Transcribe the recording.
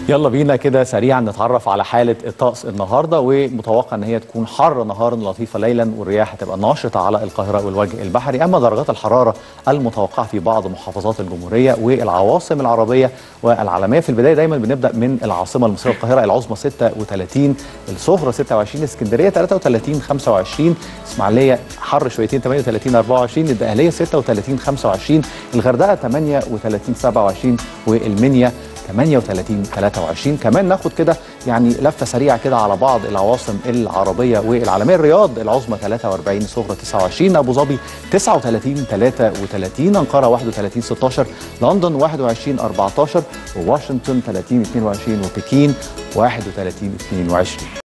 يلا بينا كده سريعا نتعرف على حالة الطقس النهاردة ومتوقع ان هي تكون حر نهارا لطيفة ليلا والرياح هتبقى ناشطة على القاهرة والوجه البحري اما درجات الحرارة المتوقعة في بعض محافظات الجمهورية والعواصم العربية والعالمية في البداية دايما بنبدأ من العاصمة المصرية القاهرة العظمى 36 الصغرى 26 اسكندرية 33 25 اسماعيلية حر شويتين 38 24 الدقهلية 36 25 الغردقة 38 27 والمنيا 38 23 كمان ناخد كده يعني لفه سريعه كده على بعض العواصم العربيه والعالميه الرياض العظمى 43 صغرى 29 ابو ظبي 39 33 انقره 31 16 لندن 21 14 وواشنطن 30 22 وبكين 31 22